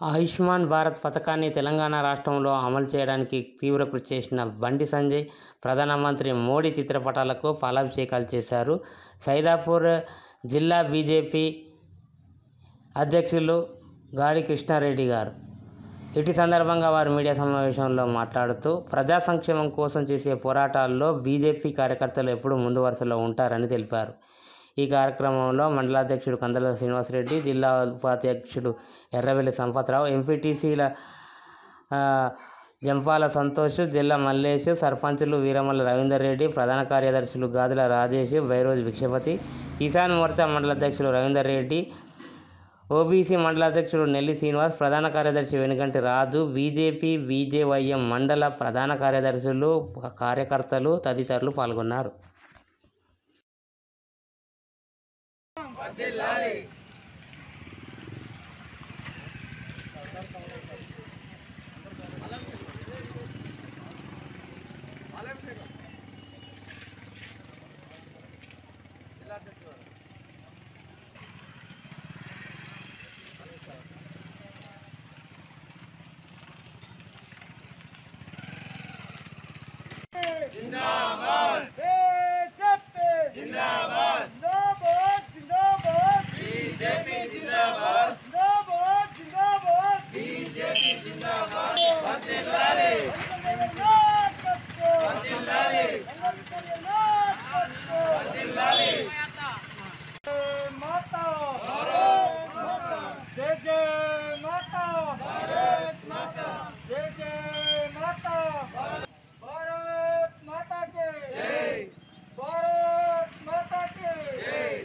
ఆయుష్మాన్ భారత్ పథకాన్ని తెలంగాణ రాష్ట్రంలో అమలు చేయడానికి తీవ్ర కృషి చేసిన బండి సంజయ్ ప్రధానమంత్రి మోడీ చిత్రపటాలకు పాలాభిషేకాలు చేశారు సైదాపూర్ జిల్లా బీజేపీ అధ్యక్షులు గాడి కృష్ణారెడ్డి గారు ఇటు సందర్భంగా వారు మీడియా సమావేశంలో మాట్లాడుతూ ప్రజా సంక్షేమం కోసం చేసే పోరాటాల్లో బీజేపీ కార్యకర్తలు ఎప్పుడూ ముందు వరుసలో ఉంటారని తెలిపారు ఈ కార్యక్రమంలో మండలాధ్యక్షుడు కందల శ్రీనివాసరెడ్డి జిల్లా ఉపాధ్యక్షుడు ఎర్రవెల్లి సంపత్రావు ఎంపీటీసీల జంపాల సంతోష్ జిల్లా మల్లేష్ సర్పంచులు వీరమల్ల రవీందర్ రెడ్డి ప్రధాన కార్యదర్శులు గాదుల రాజేష్ బైరోజు భిక్షపతి కిసాన్ మోర్చా మండలాధ్యక్షులు రవీందర్ రెడ్డి ఓబీసీ మండలాధ్యక్షుడు నెల్లి శ్రీనివాస్ ప్రధాన కార్యదర్శి వెనుకంటి రాజు బీజేపీ బీజేవైఎం మండల ప్రధాన కార్యదర్శులు కార్యకర్తలు తదితరులు పాల్గొన్నారు जय जय माता भारत माता जय जय माता भारत माता के जय भारत माता के जय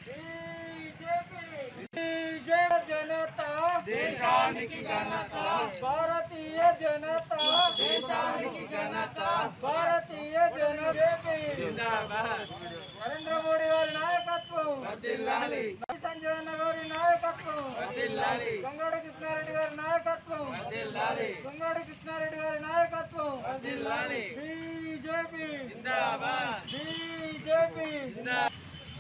बीजेपी बीजे जनता దేశానికి ఘనత భారతీయ జనత దేశానికి ఘనత భారతీయ జనత జిందాబాద్ నరేంద్ర మోడీ గారి నాయకత్వం వర్ధిల్లాలి సంజయ్ అన్న గారి నాయకత్వం వర్ధిల్లాలి గంగాడి కృష్ణారెడ్డి గారి నాయకత్వం వర్ధిల్లాలి గంగాడి కృష్ణారెడ్డి గారి నాయకత్వం వర్ధిల్లాలి బీజేపీ జిందాబాద్ బీజేపీ జిందాబాద్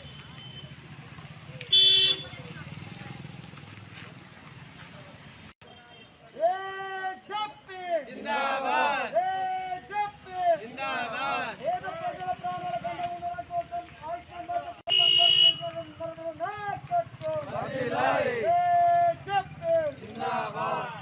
జిందాబాద్ జిందాబాద్ పేద ప్రజల ప్రాణాల కంటే కోసం ఆయుష్మాన్ భారత్ నాయకత్వం వర్ధిల్లాలి జిందాబాద్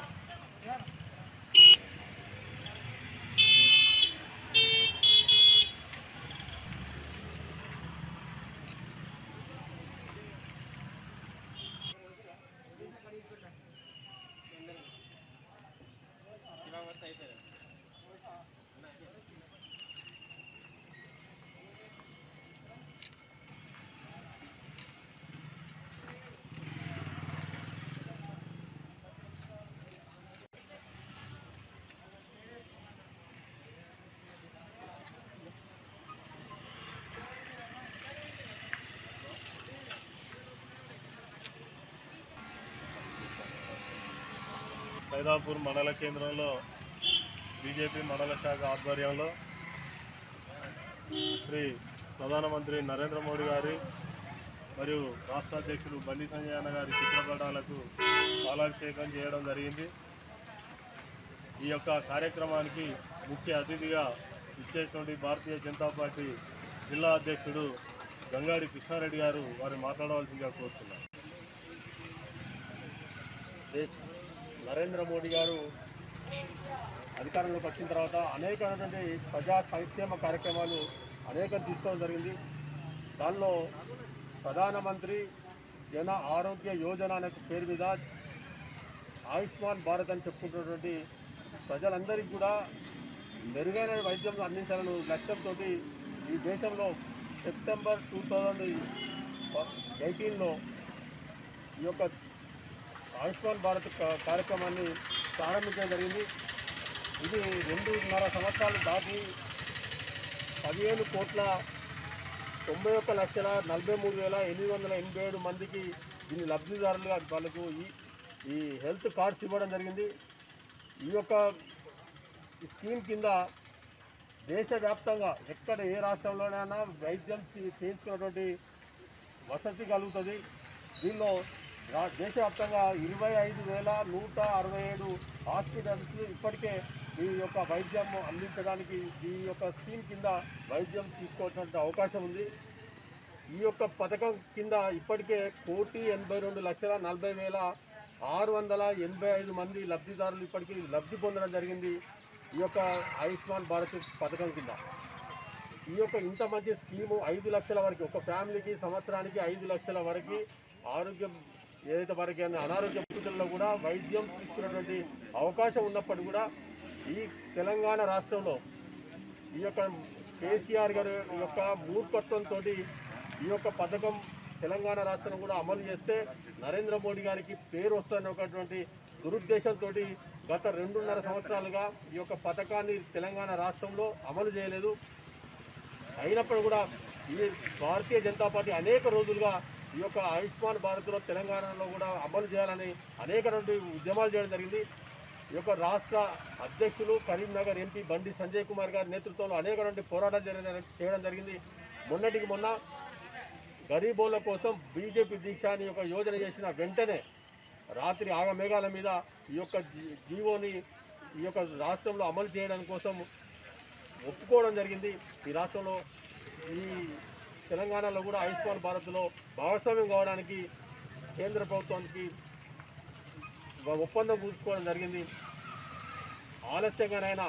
సైదాపూర్ మండల కేంద్రంలో బీజేపీ మండల శాఖ ఆధ్వర్యంలో శ్రీ ప్రధానమంత్రి నరేంద్ర మోడీ గారి మరియు రాష్ట్ర అధ్యక్షులు బండి సంజయ్ అన్న గారి చిత్రపటాలకు పాలాభిషేకం చేయడం జరిగింది ఈ యొక్క కార్యక్రమానికి ముఖ్య అతిథిగా ఇచ్చేటువంటి భారతీయ జనతా పార్టీ జిల్లా అధ్యక్షుడు గంగాడి కృష్ణారెడ్డి గారు వారు మాట్లాడవలసిందిగా కోరుతున్నారు నరేంద్ర మోడీ గారు అధికారంలోకి వచ్చిన తర్వాత అనేకమైనటువంటి ప్రజా సంక్షేమ కార్యక్రమాలు అనేకం తీసుకోవడం జరిగింది దానిలో ప్రధానమంత్రి జన ఆరోగ్య యోజన అనే పేరు మీద ఆయుష్మాన్ భారత్ అని చెప్పుకుంటున్నటువంటి ప్రజలందరికీ కూడా మెరుగైన వైద్యం అందించాలని లక్ష్యంతో ఈ దేశంలో సెప్టెంబర్ టూ థౌజండ్ ఎయిటీన్లో ఈ యొక్క ఆయుష్మాన్ భారత్ కా- కార్యక్రమాన్ని ప్రారంభించడం జరిగింది ఇది రెండున్నర సంవత్సరాలు దాటి పదిహేను కోట్ల తొంభై ఒక్క లక్షల నలభై మూడు వేల ఎనిమిది వందల ఎనభై ఏడు మందికి దీని లబ్ధిదారులుగా వాళ్ళకు ఈ ఈ హెల్త్ కార్డ్స్ ఇవ్వడం జరిగింది ఈ యొక్క ఈ స్కీమ్ కింద దేశవ్యాప్తంగా ఎక్కడ ఏ రాష్ట్రంలోనైనా వైద్యం చే- చేయించుకున్నటువంటి వసతి కలుగుతుంది దీనిలో రా- దేశవ్యాప్తంగా ఇరవై ఐదు వేల నూట అరవై ఏడు హాస్పిటల్స్ ఇప్పటికే ఈ యొక్క వైద్యం అందించడానికి ఈ యొక్క స్కీమ్ కింద వైద్యం తీసుకోవాల్సిన అవకాశం ఉంది ఈ యొక్క పథకం కింద ఇప్పటికే కోటి ఎనభై రెండు లక్షల నలభై వేల ఆరు వందల ఎనభై ఐదు మంది లబ్ధిదారులు ఇప్పటికీ లబ్ధి పొందడం జరిగింది ఈ యొక్క ఆయుష్మాన్ భారత్ పథకం కింద ఈ యొక్క ఇంత మంచి స్కీము ఐదు లక్షల వరకు ఒక ఫ్యామిలీకి సంవత్సరానికి ఐదు లక్షల వరకు ఆరోగ్యం ఏదైతే వారికి అనే అనారోగ్య పరిస్థితుల్లో కూడా వైద్యం తీసుకున్నటువంటి అవకాశం ఉన్నప్పటికీ కూడా ఈ తెలంగాణ రాష్ట్రంలో ఈ యొక్క కేసీఆర్ గారి యొక్క మూర్ఖత్వంతో ఈ యొక్క పథకం తెలంగాణ రాష్ట్రం కూడా అమలు చేస్తే నరేంద్ర మోడీ గారికి పేరు వస్తుందనే ఒకటువంటి దురుద్దేశంతో గత రెండున్నర సంవత్సరాలుగా ఈ యొక్క పథకాన్ని తెలంగాణ రాష్ట్రంలో అమలు చేయలేదు అయినప్పుడు కూడా ఈ భారతీయ జనతా పార్టీ అనేక రోజులుగా ఈ యొక్క ఆయుష్మాన్ భారత్లో తెలంగాణలో కూడా అమలు చేయాలని అనేక నుండి ఉద్యమాలు చేయడం జరిగింది ఈ యొక్క రాష్ట్ర అధ్యక్షులు కరీంనగర్ ఎంపీ బండి సంజయ్ కుమార్ గారి నేతృత్వంలో అనేక నుండి పోరాటం చేయడం చేయడం జరిగింది మొన్నటికి మొన్న గరీబోల కోసం బీజేపీ దీక్ష అని ఒక యోజన చేసిన వెంటనే రాత్రి ఆగమేఘాల మీద ఈ యొక్క జీ- జీవోని ఈ యొక్క రాష్ట్రంలో అమలు చేయడం కోసం ఒప్పుకోవడం జరిగింది ఈ రాష్ట్రంలో ఈ తెలంగాణలో కూడా ఆయుష్మాన్ భారత్లో భాగస్వామ్యం కావడానికి కేంద్ర ప్రభుత్వానికి ఒక ఒప్పందం కూర్చుకోవడం జరిగింది ఆలస్యంగానైనా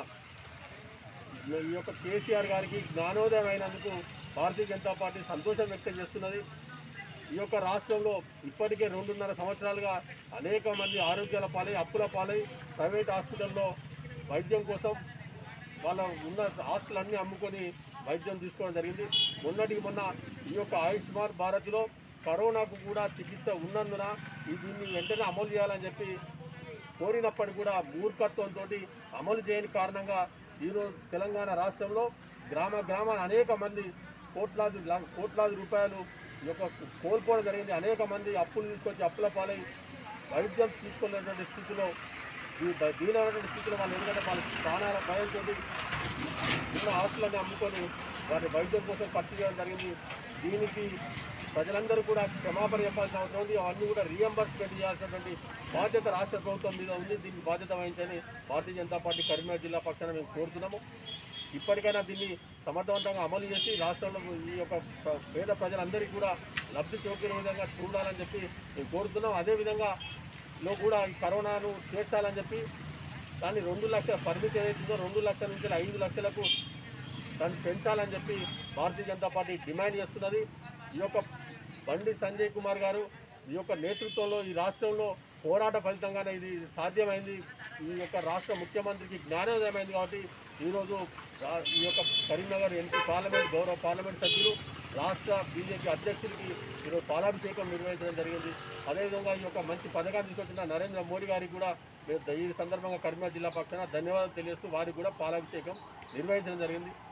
ఈ యొక్క కేసీఆర్ గారికి జ్ఞానోదయం అయినందుకు భారతీయ జనతా పార్టీ సంతోషం వ్యక్తం చేస్తున్నది ఈ యొక్క రాష్ట్రంలో ఇప్పటికే రెండున్నర సంవత్సరాలుగా అనేక మంది ఆరోగ్యాల పాలై అప్పుల పాలై ప్రైవేట్ హాస్పిటల్లో వైద్యం కోసం వాళ్ళ ఉన్న ఆస్తులన్నీ అమ్ముకొని వైద్యం తీసుకోవడం జరిగింది మొన్నటికి మొన్న ఈ యొక్క ఆయుష్మాన్ భారత్లో కరోనాకు కూడా చికిత్స ఉన్నందున ఈ దీన్ని వెంటనే అమలు చేయాలని చెప్పి కోరినప్పటికీ కూడా మూర్ఖత్వంతో అమలు చేయని కారణంగా ఈరోజు తెలంగాణ రాష్ట్రంలో గ్రామ గ్రామాన అనేక మంది కోట్లాది లా- కోట్లాది రూపాయలు ఈ యొక్క కోల్పోవడం జరిగింది అనేక మంది అప్పులు తీసుకొచ్చి అప్పుల పాలై వైద్యం తీసుకునేటువంటి స్థితిలో ఈ ద- దీనమైనటువంటి స్థితిలో వాళ్ళు ఎందుకంటే వాళ్ళ ప్రాణాల భయంతో ఉన్న ఆస్తులన్నీ అమ్ముకొని వారి వైద్యం కోసం ఖర్చు చేయడం జరిగింది దీనికి ప్రజలందరూ కూడా క్షమాపణ చెప్పాల్సిన అవసరం ఉంది అవన్నీ కూడా రీఎంబర్స్మెంట్ చేయాల్సినటువంటి బాధ్యత రాష్ట్ర ప్రభుత్వం మీద ఉంది దీనికి బాధ్యత వహించని భారతీయ జనతా పార్టీ కరీంనగర్ జిల్లా పక్షాన మేము కోరుతున్నాము ఇప్పటికైనా దీన్ని సమర్థవంతంగా అమలు చేసి రాష్ట్రంలో ఈ యొక్క ప్ర- పేద ప్రజలందరికీ కూడా లబ్ధి చేకూరే విధంగా చూడాలని చెప్పి మేము కోరుతున్నాం అదేవిధంగా లో కూడా ఈ కరోనాను చేర్చాలని చెప్పి దాన్ని రెండు లక్షల పరిమితి ఏదైతుందో రెండు లక్షల నుంచి ఐదు లక్షలకు దాన్ని పెంచాలని చెప్పి భారతీయ జనతా పార్టీ డిమాండ్ చేస్తున్నది ఈ యొక్క బండి సంజయ్ కుమార్ గారు ఈ యొక్క నేతృత్వంలో ఈ రాష్ట్రంలో పోరాట ఫలితంగానే ఇది సాధ్యమైంది ఈ యొక్క రాష్ట్ర ముఖ్యమంత్రికి జ్ఞానోదయమైంది కాబట్టి ఈరోజు రా- ఈ యొక్క కరీంనగర్ ఎంపీ పార్లమెంట్ గౌరవ పార్లమెంట్ సభ్యులు రాష్ట్ర బీజేపీ అధ్యక్షుడికి ఈరోజు పాలాభిషేకం నిర్వహించడం జరిగింది అదేవిధంగా ఈ యొక్క మంచి పథకాన్ని తీసుకొచ్చిన నరేంద్ర మోడీ గారికి కూడా మేము ఈ సందర్భంగా కరీంనగర్ జిల్లా పక్షాన ధన్యవాదాలు తెలియజేస్తూ వారికి కూడా పాలాభిషేకం నిర్వహించడం జరిగింది